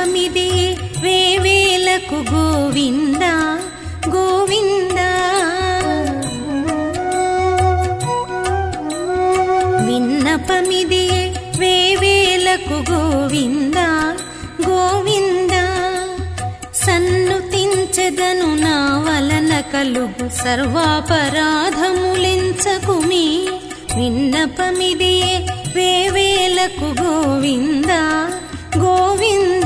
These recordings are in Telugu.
విన్నపమిది వేవేలకు గోవింద గోవింద విన్నపమిది వేవేలకు గోవింద గోవింద సన్నుతించెదను నా వలన కలుగు సర్వాపరాధములెంచకుమి విన్నపమిది వేవేలకు గోవింద గోవింద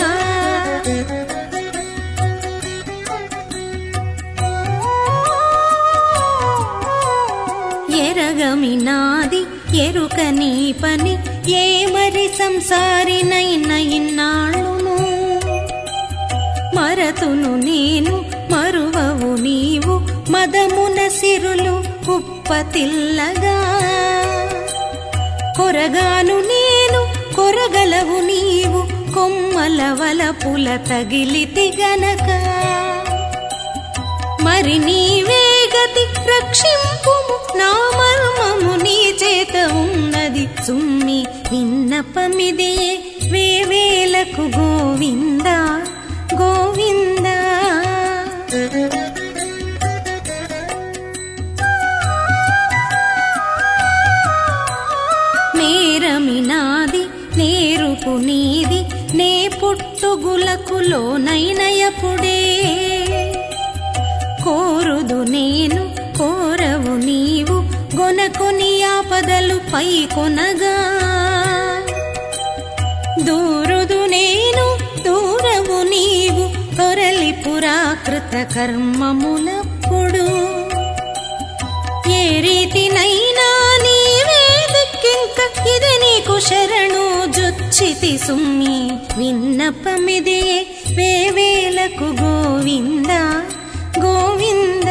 ఎరగమినాది ఎరుక నీ పని ఏ మరి సంసారినైన ఇన్నాళ్ళును మరతును నేను మరువవు నీవు మదమున సిరులు కుప్పతిల్లగా కొరగాను నేను కొరగలవు నీవు కొమ్మల వలపుల తగిలితి గనక మరి నీవే గతి రక్షింపుము నా మర్మము నీ చేత ఉన్నది సుమ్మి విన్నపమిది వేవేలకు గోవింద గోవింద నేరమినాది నేరుపు నీది నే పుట్టుగులకు లోనైనయపుడే కోరుదు నేను కోరవు నీవు గొనకొని ఆపదలు పై కొనగా దూరుదు నేను దూరవు నీవు తొరలి పురాకృత కర్మములప్పుడు ఏ రీతినైనా నీవే దిక్కింక ఇది నీకు శరణు జొచ్చితి సుమ్మి విన్నపమిది వేవేలకు గోవింద గోవింద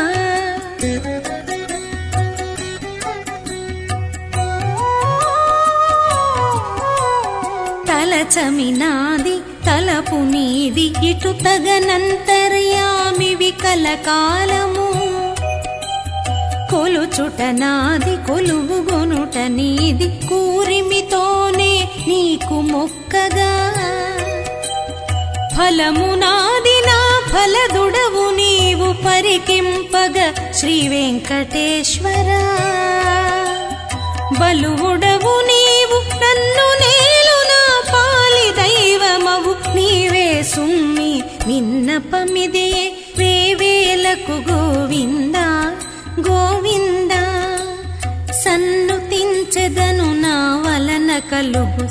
తలచమినాది తలపు నీది ఇటు తగనంతర్యామి వికల కాలము కొలుచుట నాది కొలువు గొనుట నీది కూరిమితోనే నీకు మొక్కగా ఫలము నాది నా ఫలదుడవు నీవు పరికింపగ శ్రీ వెంకటేశ్వర బలువుడవు నీవు నన్ను నేలు నా పాలి దైవమవు నీవే సుమ్మి విన్నపమిది వేవేలకు గోవింద గోవింద సన్నుతించెదను నా వలన కలుగు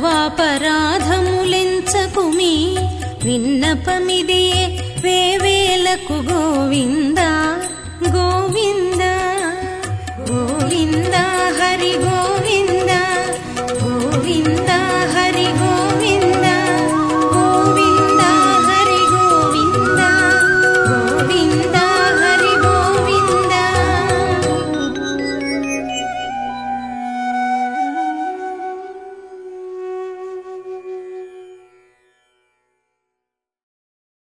సర్వాపరాధములెంచకుమి విన్నపమిది వేవేలకు గోవింద గోవింద